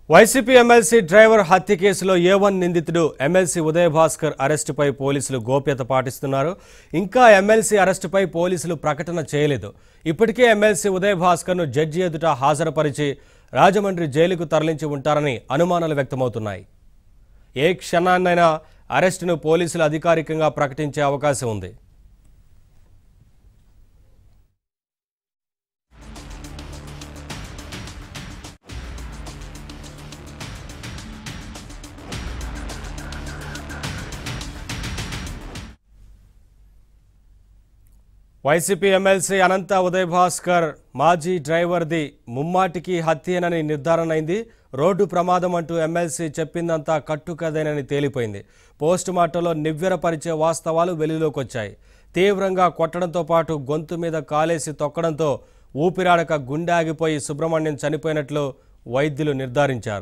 YCP MLC driver హత్య కేసులో A one నిందితుడు ఎమ్మెల్సీ ఉదయ్ భాస్కర్ అరెస్టుపై పోలీసులు గోప్యత పాటిస్తున్నారు ఇంకా ఎమ్మెల్సీ అరెస్టుపై పోలీసులు ప్రకటన చేయలేదు ఇప్పటికే ఎమ్మెల్సీ ఉదయ్ భాస్కర్ను జడ్జి ఎదుట హాజరుపరిచి రాజమండ్రి జైలుకు తరలించి ఉంటారని అనుమానాలు వ్యక్తమవుతున్నాయి ఏ క్షణాన్నైనా అరెస్టును పోలీసులు అధికారికంగా ప్రకటించే అవకాశం ఉంది వైసీపీ ఎమ్మెల్సీ అనంత ఉదయ్ భాస్కర్ మాజీ డ్రైవర్ది ముమ్మాటికి హత్యేనని నిర్ధారణ అయింది రోడ్డు ప్రమాదం అంటూ ఎమ్మెల్సీ చెప్పిందంతా కట్టుకదేనని తేలిపోయింది పోస్టు మార్టంలో నివ్వెరపరిచే వాస్తవాలు వెలుగులోకి వచ్చాయి తీవ్రంగా కొట్టడంతో పాటు గొంతు మీద కాలేసి తొక్కడంతో ఊపిరాడక గుండె ఆగిపోయి సుబ్రహ్మణ్యం చనిపోయినట్లు వైద్యులు నిర్ధారించారు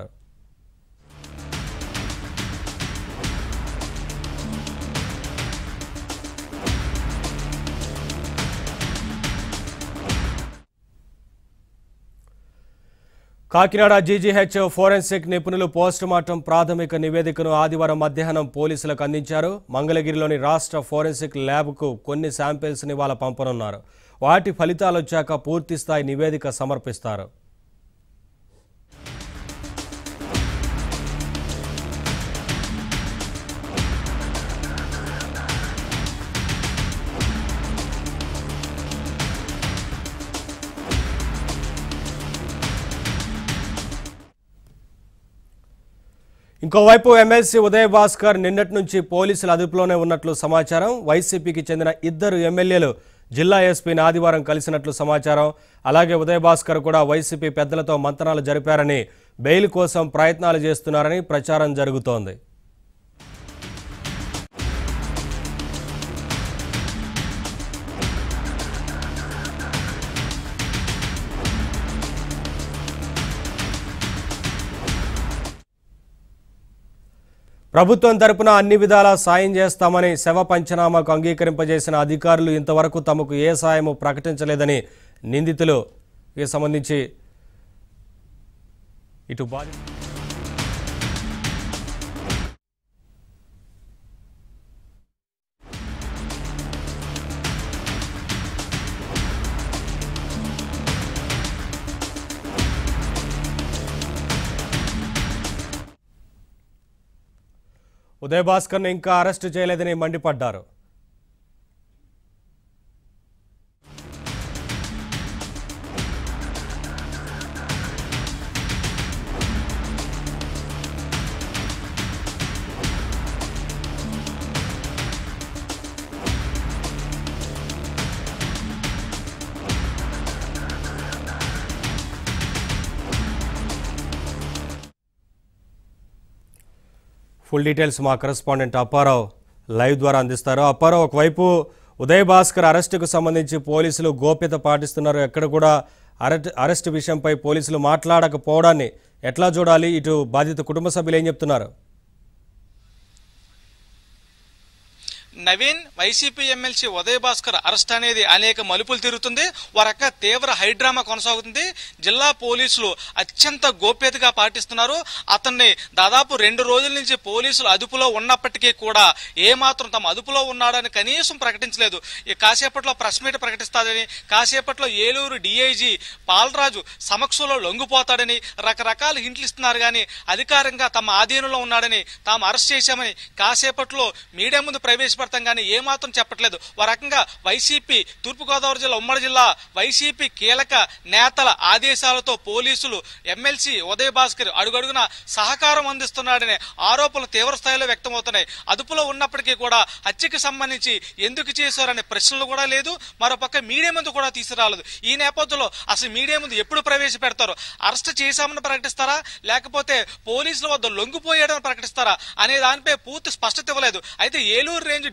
కాకినాడ జీజీహెచ్ ఫోరెన్సిక్ నిపుణులు పోస్టుమార్టం ప్రాథమిక నివేదికను ఆదివారం మధ్యాహ్నం పోలీసులకు అందించారు మంగళగిరిలోని రాష్ట్ర ఫోరెన్సిక్ ల్యాబ్కు కొన్ని శాంపిల్స్ని ఇవాళ పంపనున్నారు వాటి ఫలితాలు వచ్చాక పూర్తిస్థాయి నివేదిక సమర్పిస్తారు ఇంకోవైపు ఎమ్మెల్సీ ఉదయ్ భాస్కర్ నిన్నటి నుంచి పోలీసుల అదుపులోనే ఉన్నట్లు సమాచారం వైసీపీకి చెందిన ఇద్దరు ఎమ్మెల్యేలు జిల్లా ఎస్పీని ఆదివారం కలిసినట్లు సమాచారం అలాగే ఉదయ్ భాస్కర్ కూడా వైసీపీ పెద్దలతో మంతనాలు జరిపారని బెయిల్ కోసం ప్రయత్నాలు చేస్తున్నారని ప్రచారం జరుగుతోంది ప్రభుత్వం తరపున అన్ని విధాలా సాయం చేస్తామని శవ పంచనామాకు అంగీకరింపజేసిన అధికారులు ఇంతవరకు తమకు ఏ సాయము ప్రకటించలేదని నిందితులు ఈ సంబంధించి ఇటు బాధి ఉదయ్ భాస్కర్ను ఇంకా అరెస్టు చేయలేదని మండిపడ్డారు ఫుల్ డీటెయిల్స్ మా కరెస్పాండెంట్ అప్పారావు లైవ్ ద్వారా అందిస్తారు అప్పారావు ఒకవైపు ఉదయ్ భాస్కర్ అరెస్టుకు సంబంధించి పోలీసులు గోప్యత పాటిస్తున్నారు ఎక్కడ కూడా అరెస్ట్ అరెస్ట్ విషయంపై పోలీసులు మాట్లాడకపోవడాన్ని ఎట్లా చూడాలి ఇటు బాధిత కుటుంబ సభ్యులు ఏం చెప్తున్నారు Naveen YCP MLC Uday Bhaskar arrest అనేది అనేక మలుపులు తిరుగుతుంది వారక్క తీవ్ర హైడ్రామా కొనసాగుతుంది జిల్లా పోలీసులు అత్యంత గోప్యతగా పాటిస్తున్నారు అతన్ని దాదాపు రెండు రోజుల నుంచి పోలీసులు అదుపులో ఉన్నప్పటికీ కూడా ఏమాత్రం తమ అదుపులో ఉన్నాడని కనీసం ప్రకటించలేదు ఈ కాసేపట్లో ప్రెస్ మీట్ ప్రకటిస్తాడని కాసేపట్లో ఏలూరు డిఐజీ పాలరాజు సమక్షంలో లొంగిపోతాడని రకరకాల హింట్లు ఇస్తున్నారు కానీ అధికారంగా తమ ఆధీనంలో ఉన్నాడని తాము అరెస్ట్ చేశామని కాసేపట్లో మీడియా ముందు ప్రవేశపెడతాం కానీ ఏమాత్రం చెప్పట్లేదు ఓ రకంగా వైసీపీ తూర్పుగోదావరి జిల్లా ఉమ్మడి జిల్లా వైసీపీ కీలక నేతల ఆదేశాలతో పోలీసులు ఎమ్మెల్సీ ఉదయ్ భాస్కర్ అడుగడుగున సహకారం అందిస్తున్నాడనే ఆరోపణలు తీవ్ర స్థాయిలో వ్యక్తమవుతున్నాయి అదుపులో ఉన్నప్పటికీ కూడా హత్యకి సంబంధించి ఎందుకు చేశారనే ప్రశ్నలు కూడా లేదు మరోపక్క మీడియా ముందు కూడా తీసుకురాలేదు ఈ నేపథ్యంలో అసలు మీడియా ముందు ఎప్పుడు ప్రవేశపెడతారు అరెస్ట్ చేశామని ప్రకటిస్తారా లేకపోతే పోలీసుల వద్ద లొంగిపోయాడని ప్రకటిస్తారా అనే దానిపై పూర్తి స్పష్టత ఇవ్వలేదు అయితే ఏలూరు రేంజ్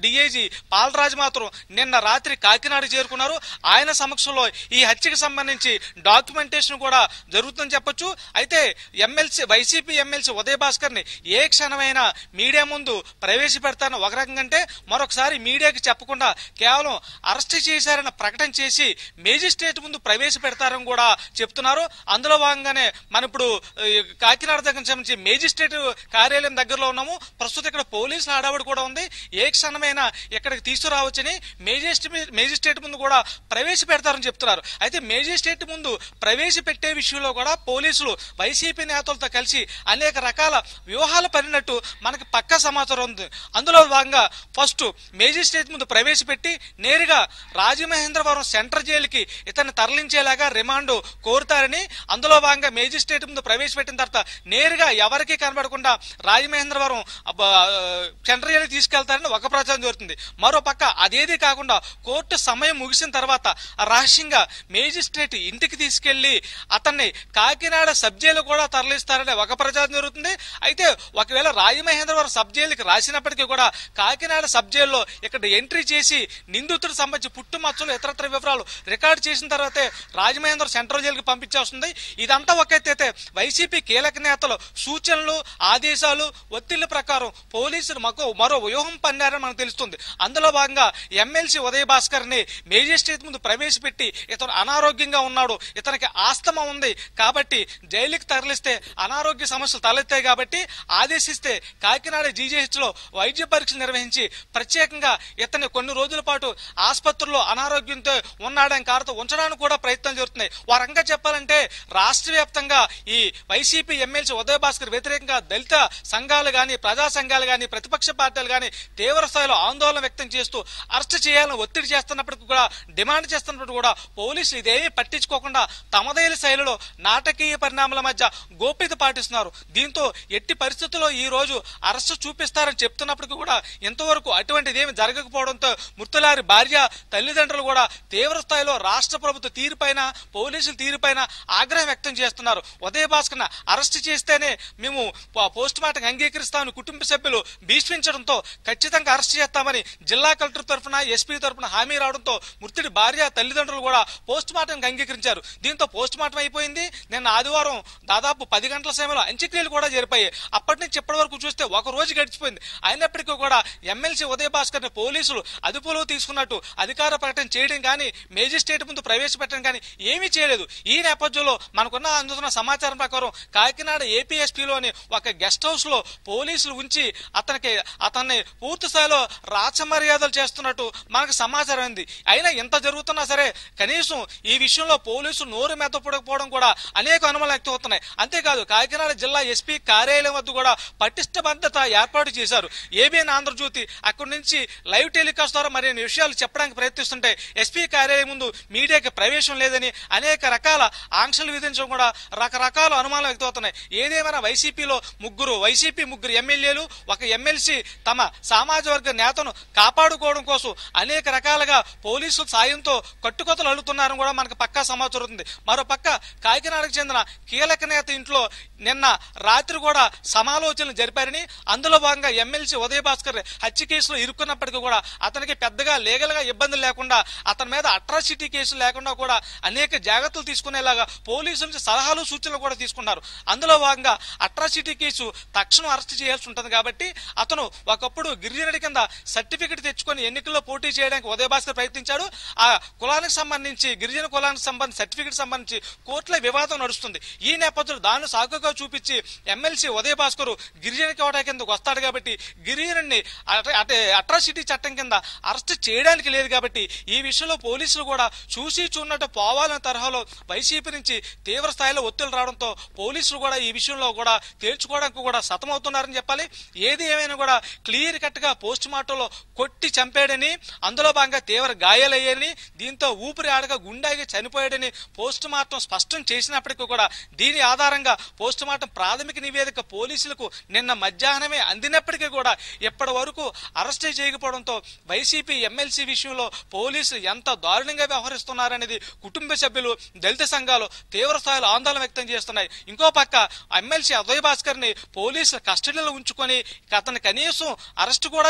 డిఐజీ పాలరాజు మాత్రం నిన్న రాత్రి కాకినాడ చేరుకున్నారు ఆయన సమక్షంలో ఈ హత్యకు సంబంధించి డాక్యుమెంటేషన్ కూడా జరుగుతుందని చెప్పొచ్చు అయితే MLC YCP MLC Udaya Bhaskar ని ఏ క్షణమైనా మీడియా ముందు ప్రవేశపెడతాను ఒక రకంగా అంటే మరొకసారి మీడియాకి చెప్పకుండా కేవలం అరెస్ట్ చేశారన్న ప్రకటన చేసి మేజిస్ట్రేట్ ముందు ప్రవేశపెడతారని కూడా చెప్తున్నారు అందులో భాగంగానే మన ఇప్పుడు ఈ, కాకినాడ దగ్గర సంబంధించి మేజిస్ట్రేట్ కార్యాలయం దగ్గరలో ఉన్నాము ప్రస్తుతం ఇక్కడ పోలీసుల హడావుడి కూడా ఉంది ఏ క్షణమైనా ఇక్కడికి తీసుకురావచ్చని మేజిస్ట్రేట్ మేజిస్ట్రేట్ ముందు కూడా ప్రవేశపెడతారని చెప్తున్నారు అయితే మేజిస్ట్రేట్ ముందు ప్రవేశపెట్టే విషయంలో కూడా పోలీసులు వైసీపీ నేతలతో కలిసి అనేక రకాల వ్యూహాలు పడినట్టు మనకి పక్కా సమాచారం ఉంది అందులో భాగంగా ఫస్ట్ మేజిస్ట్రేట్ ముందు ప్రవేశపెట్టి నేరుగా రాజమహేంద్రవరం సెంట్రల్ జైలుకి ఇతన్ని తరలించేలాగా రిమాండ్ కోరుతారని అందులో భాగంగా మేజిస్ట్రేట్ ముందు ప్రవేశపెట్టిన తర్వాత నేరుగా ఎవరికీ కనబడకుండా రాజమహేంద్రవరం అబ్బ- సెంట్రల్ జైలుకి తీసుకెళ్తారని ఒక ప్రచారం జరుగుతుంది మరో పక్క అదేది కాకుండా కోర్టు సమయం ముగిసిన తర్వాత రహస్యంగా మేజిస్ట్రేట్ ఇంటికి తీసుకెళ్లి అతన్ని కాకినాడ సబ్ జైలు కూడా తరలిస్తారనే ఒక ప్రచారం జరుగుతుంది అయితే ఒకవేళ రాజమహేంద్రవరం సబ్ జైలుకి రాసినప్పటికీ కూడా కాకినాడ సబ్ జైల్లో ఇక్కడ ఎంట్రీ చేసి నిందితుడికి సంబంధించి పుట్టుమచ్చలు ఇతరత్ర వివరాలు రికార్డు చేసిన తర్వాతే రాజమహేంద్ర సెంట్రల్ జైలుకి పంపించేస్తుంది ఇదంతా ఒక ఎత్తు అయితే వైసీపీ కీలక నేతలు సూచనలు ఆదేశాలు ఒత్తిళ్ల ప్రకారం పోలీసులు మరో మరో వ్యూహం పన్నారని మనకు తెలుస్తుంది అందులో భాగంగా ఎమ్మెల్సీ ఉదయ భాస్కర్ ని మేజిస్ట్రేట్ ముందు ప్రవేశపెట్టి ఇతను అనారోగ్యంగా ఉన్నాడు ఇతనికి ఆస్తమా ఉంది కాబట్టి జైలుకి తరలిస్తే అనారోగ్య సమస్యలు తలెత్తాయి కాబట్టి ఆదేశిస్తే కాకినాడ జీజీహెచ్ లో వైద్య పరీక్షలు నిర్వహించి ప్రత్యేకంగా ఇతన్ని కొన్ని రోజుల పాటు ఆసుపత్రిలో అనారోగ్యంతో ఉన్నాడని కారుతో ఉంచడానికి కూడా ప్రయత్నం జరుగుతున్నాయి వారంగా చెప్పాలంటే రాష్ట్ర వ్యాప్తంగా ఈ వైసీపీ ఎమ్మెల్సీ ఉదయ భాస్కర్ వ్యతిరేకంగా దళిత సంఘాలు గాని ప్రజా సంఘాలు గాని ప్రతిపక్ష పార్టీలు గాని తీవ్ర స్థాయిలో ఆందోళన వ్యక్తం చేస్తూ అరెస్ట్ చేయాలని ఒత్తిడి చేస్తున్నప్పటికీ కూడా డిమాండ్ చేస్తున్నప్పుడు కూడా పోలీసులు ఇదేమీ పట్టించుకోకుండా తమదైన శైలిలో నాటకీయ పరిణామాల మధ్య గోప్యత పాటిస్తున్నారు దీంతో ఎట్టి పరిస్థితుల్లో ఈ రోజు అరెస్ట్ చూపిస్తారని చెప్తున్నప్పటికీ కూడా ఇంతవరకు అటువంటిది ఏమి జరగకపోవడంతో మృతులారి భార్య తల్లిదండ్రులు కూడా తీవ్ర స్థాయిలో రాష్ట్ర ప్రభుత్వ తీరుపైన పోలీసుల తీరుపైన ఆగ్రహం వ్యక్తం చేస్తున్నారు ఉదయ భాస్కర్ అరెస్ట్ చేస్తేనే మేము పోస్ట్ మార్టం అంగీకరిస్తామని కుటుంబ సభ్యులు భీష్మించడంతో ఖచ్చితంగా అరెస్ట్ చేస్తామని జిల్లా కలెక్టర్ తరఫున ఎస్పీ తరఫున హామీ రావడంతో మృతుడి భార్య తల్లిదండ్రులు కూడా పోస్ట్ మార్టం అంగీకరించారు దీంతో పోస్ట్ మార్టం అయిపోయింది నిన్న ఆదివారం దాదాపు పది గంటల సమయంలో అంత్యక్రియలు కూడా జరిపాయి అప్పటి నుంచి ఇప్పటి వరకు చూస్తే ఒక రోజు గడిచిపోయింది అయినప్పటికీ కూడా ఎమ్మెల్సీ ఉదయ భాస్కర్ ని పోలీసులు అదుపులో తీసుకున్నట్టు అధికార ప్రకటన చేయడం కానీ మేజిస్ట్రేట్ ముందు ప్రవేశపెట్టడం కానీ ఏమీ చేయలేదు ఈ నేపథ్యంలో మనకున్న అందుతున్న సమాచారం ప్రకారం కాకినాడ ఏపీఎస్పీలోని ఒక గెస్ట్ హౌస్ లో పోలీసులు ఉంచి అతనికి అతన్ని పూర్తి స్థాయిలో రాచ మర్యాదలు చేస్తున్నట్టు మనకు సమాచారం ఉంది అయినా ఎంత జరుగుతున్నా సరే కనీసం ఈ విషయంలో పోలీసులు నోరు మెత్తపడకపోవడం కూడా అనేక అనుమానాలు వ్యక్తమవుతున్నాయి అంతేకాదు కాకినాడ జిల్లా ఎస్పీ కార్యాలయం వద్ద కూడా పటిష్ట భద్రత ఏర్పాటు చేశారు ఏబిఎన్ ఆంధ్రజ్యోతి అక్కడి నుంచి లైవ్ టెలికాస్ట్ ద్వారా మరిన్ని విషయాలు చెప్పడానికి ప్రయత్నిస్తుంటే ఎస్పీ కార్యాలయం ముందు మీడియాకి ప్రవేశం లేదని అనేక రకాల ఆంక్షలు విధించడం కూడా రకరకాల అనుమానాలు వ్యక్తమవుతున్నాయి ఏదేమైనా వైసీపీలో ముగ్గురు వైసీపీ ముగ్గురు ఎమ్మెల్యేలు ఒక ఎమ్మెల్సీ తమ సామాజిక వర్గ నేతను కాపాడుకోవడం కోసం అనేక రకాలుగా పోలీసుల సాయంతో కట్టుకొతలు అల్లుతున్నారని కూడా మనకు పక్కా సమాచారం ఉంది మరో పక్క కాకినాడకు చెందిన కీలక నేత ఇంట్లో నిన్న రాత్రి కూడా సమాలోచనలు జరిపారని అందులో భాగంగా ఎమ్మెల్సీ ఉదయ భాస్కర్ హత్య కేసులో ఇరుక్కున్నప్పటికీ కూడా అతనికి పెద్దగా లీగల్ గా ఇబ్బందులు లేకుండా అతని మీద అట్రాసిటీ కేసులు లేకుండా కూడా అనేక జాగ్రత్తలు తీసుకునేలాగా పోలీసుల నుంచి సలహాలు సూచనలు కూడా తీసుకున్నారు అందులో భాగంగా అట్రాసిటీ కేసు తక్షణం అరెస్ట్ చేయాల్సి ఉంటుంది కాబట్టి అతను ఒకప్పుడు గిరిజనుడి కింద సర్టిఫికెట్ తెచ్చుకొని ఎన్నికల్లో పోటీ చేయడానికి ఉదయ భాస్కర్ ప్రయత్నించాడు ఆ కులానికి సంబంధించి గిరిజన కులానికి సంబంధించి సర్టిఫికెట్ సంబంధించి కోర్టులో వివాదం నడుస్తుంది ఈ నేపథ్యంలో దాన్ని సాకుగా చూపించి ఎమ్మెల్సీ ఉదయ భాస్కర్ గిరిజన కోట కిందకు వస్తాడు కాబట్టి గిరిజనుడిని అట్రాసిటీ చట్టం కింద అరెస్ట్ చేయడానికి లేదు కాబట్టి ఈ విషయంలో పోలీసులు కూడా చూసి చూడనట్టు పోవాలనే తరహాలో వైసీపీ నుంచి తీవ్ర స్థాయిలో ఒత్తిళ్లు రావడంతో పోలీసులు కూడా ఈ విషయంలో కూడా తేల్చుకోవడానికి కూడా సతమవుతున్నారని చెప్పాలి ఏది ఏమైనా కూడా క్లియర్ కట్ గా పోస్ట్ మార్టంలో కొట్టి చంపాడని అందులో భాగంగా తీవ్ర గాయాలయ్యాయని దీంతో ఊపిరి ఆడగా గుండాగి చనిపోయాడని పోస్ట్ మార్టం స్పష్టం చేసినప్పటికీ కూడా దీని ఆధారంగా పోస్ట్ మార్టం ప్రాథమిక నివేదిక పోలీసులకు నిన్న మధ్యాహ్నమే అందినప్పటికీ కూడా ఇప్పటి వరకు అరెస్ట్ చేయకపోవడంతో వైసీపీ ఎమ్మెల్సీ విషయంలో పోలీసులు ఎంత దారుణంగా వ్యవహరిస్తున్నారనేది కుటుంబ సభ్యులు దళిత సంఘాలు తీవ్ర స్థాయిలో ఆందోళన వ్యక్తం చేస్తున్నాయి ఇంకో పక్క ఎమ్మెల్సీ అదయ్ భాస్కర్ ని పోలీసులు కస్టడీలో ఉంచుకొని అతను కనీసం అరెస్ట్ కూడా చేసినట్టు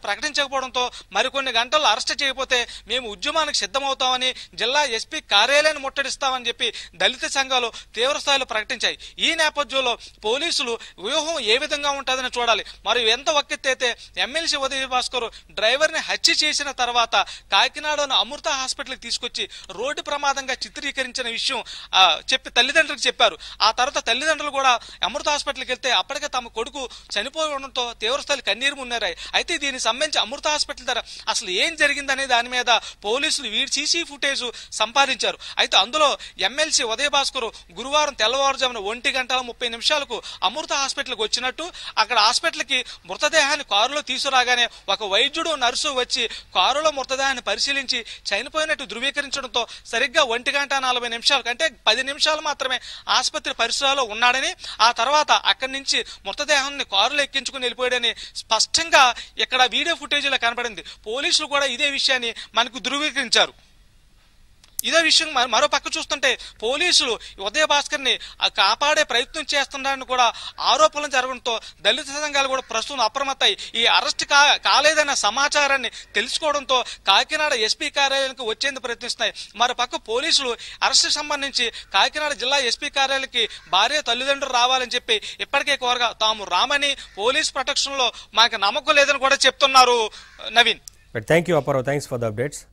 ప్రకటించకపోవడంతో మరికొన్ని గంటలు అరెస్ట్ చేయకపోతే మేము ఉద్యమానికి సిద్ధమవుతామని జిల్లా ఎస్పీ కార్యాలయాన్ని ముట్టడిస్తామని చెప్పి దళిత సంఘాలు తీవ్ర స్థాయిలో ప్రకటించాయి ఈ నేపథ్యంలో పోలీసులు వ్యూహం ఏ విధంగా ఉంటుందని చూడాలి మరి ఎంత ఒక్కెత్తైతే ఎమ్మెల్సీ ఉదయ భాస్కర్ డ్రైవర్ ని హత్య చేసిన తర్వాత కాకినాడలోని అమృత హాస్పిటల్కి తీసుకొచ్చి రోడ్డు ప్రమాదంగా చిత్రీకరించిన విషయం ఆ, చెప్పి తల్లిదండ్రులకు చెప్పారు ఆ తర్వాత తల్లిదండ్రులు కూడా అమృత హాస్పిటల్కి వెళ్తే అప్పటికే తమ కొడుకు చనిపోయి ఉండడంతో తీవ్రస్థాయి కన్నీరు మున్నారాయి అయితే దీనికి సంబంధించి అమృత హాస్పిటల్ దగ్గర అసలు ఏం జరిగిందనే దాని మీద పోలీసులు వీడి సీసీ ఫుటేజ్ సంపాదించారు అయితే అందులో ఎమ్మెల్సీ ఉదయ భాస్కర్ గురువారం తెల్లవారుజామున ఒంటి గంటల ముప్పై నిమిషాలకు అమృత హాస్పిటల్కి వచ్చినట్టు అక్కడ హాస్పిటల్కి మృతదేహాన్ని కారులో తీసుకురాగానే ఒక వైద్యుడు నర్సు వచ్చి కారులో మృతదేహాన్ని పరిశీలించి చనిపోయినట్టు ధృవీకరించడంతో సరిగ్గా ఒంటి గంట నలభై నిమిషాలకు అంటే పది నిమిషాలు మాత్రమే ఆసుపత్రి పరిసరాల్లో ఉన్నాడని ఆ తర్వాత అక్కడి నుంచి మృతదేహాన్ని కారులో ఎక్కించుకుని వెళ్ళిపోయాడని స్పష్టంగా ఇక్కడ వీడియో ఫుటేజీలో కనపడింది పోలీసులు కూడా ఇదే విషయాన్ని మనకు ధృవీకరించారు ఇదే విషయం మ- మరో పక్క చూస్తుంటే పోలీసులు ఉదయ భాస్కర్ ని కాపాడే ప్రయత్నం చేస్తున్నారని కూడా ఆరోపణలు జరగడంతో దళిత సంఘాలు కూడా ప్రస్తుతం అప్రమత్తాయి ఈ అరెస్ట్ కా కాలేదన్న సమాచారాన్ని తెలుసుకోవడంతో కాకినాడ ఎస్పీ కార్యాలయానికి వచ్చేందుకు ప్రయత్నిస్తున్నాయి మరో పక్క పోలీసులు అరెస్ట్ సంబంధించి కాకినాడ జిల్లా ఎస్పీ కార్యాలయానికి భార్య తల్లిదండ్రులు రావాలని చెప్పి ఇప్పటికే కోరగా తాము రామని పోలీస్ ప్రొటెక్షన్ లో మాకు నమ్మకం లేదని కూడా చెప్తున్నారు Naveen but thank you Apparao thanks for the updates